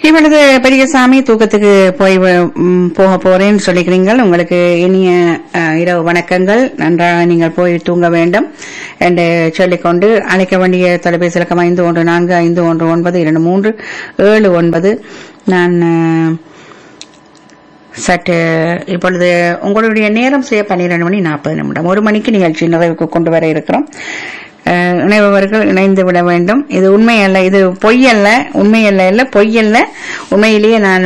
இப்பொழுது பெரியசாமி தூக்கத்துக்கு போய் வ- ம், போக போறேன்னு சொல்லிக்கிறீங்கள் உங்களுக்கு இனிய அஹ், இரவு வணக்கங்கள் நன்றாக நீங்கள் போய் தூங்க வேண்டும் என்று சொல்லிக்கொண்டு அழைக்க வேண்டிய தொலைபேசி இலக்கம் ஐந்து ஒன்று நான்கு ஐந்து ஒன்று ஒன்பது இரண்டு மூன்று ஏழு ஒன்பது நான் அஹ், சற்று இப்பொழுது உங்களுடைய நேரம் செய்ய பன்னிரண்டு மணி நாற்பது நிமிடம் ஒரு மணிக்கு நிகழ்ச்சி நிறைவுக்கு கொண்டு வர இருக்கிறோம் அஹ், இணைபவர்கள் இணைந்து விட வேண்டும் இது உண்மை அல்ல இது பொய் அல்ல உண்மை அல்ல இல்ல பொய் அல்ல உண்மையிலேயே நான்